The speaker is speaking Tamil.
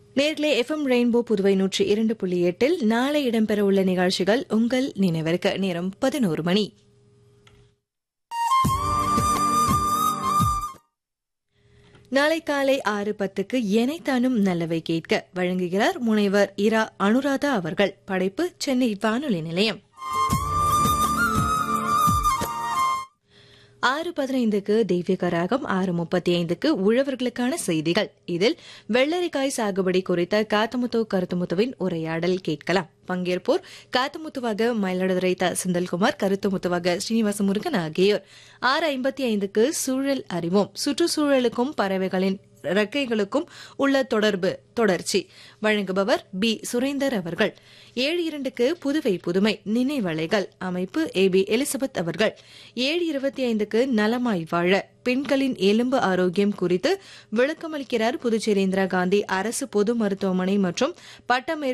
நேர்களே எஃப்எம் ரெயின்போ புதுவை நூற்றி இரண்டு புள்ளி எட்டில் நாளை இடம்பெறவுள்ள நிகழ்ச்சிகள் உங்கள் நினைவிற்கு நேரம் பதினோரு மணி நாளை காலை ஆறு பத்துக்கு எனைத்தானும் நல்லவை கேட்க வழங்குகிறார் முனைவர் இரா அனுராதா அவர்கள் படைப்பு சென்னை வானொலி நிலையம் ஆறு பதினைந்துக்கு தெய்வீக ராகம் ஆறு முப்பத்தி ஐந்துக்கு உழவர்களுக்கான செய்திகள் இதில் வெள்ளரிக்காய் சாகுபடி குறித்த காத்தமுத்து கருத்துமுத்துவின் உரையாடல் கேட்கலாம் பங்கேற்போர் காத்தமுத்துவாக மயிலாடுதுறை த செந்தில்குமார் கருத்துமுத்துவாக ஸ்ரீனிவாச முருகன் ஆகியோர் ஆறு ஐம்பத்தி ஐந்துக்கு சூழல் அறிவோம் சுற்றுச்சூழலுக்கும் பறவைகளின் இறக்கைகளுக்கும் உள்ள தொடர்பு தொடர்ச்சி வழங்குபவர் பி சுரேந்தர் அவர்கள் ஏழு இரண்டுக்கு புதுவை புதுமை நினைவலைகள் அமைப்பு ஏ பி எலிசபெத் அவர்கள் ஏழு இருபத்தி ஐந்துக்கு நலமாய் வாழ பெண்களின் எலும்பு ஆரோக்கியம் குறித்து விளக்கமளிக்கிறார் புதுச்சேரி இந்திரா காந்தி அரசு பொது மருத்துவமனை மற்றும் பட்டமேறு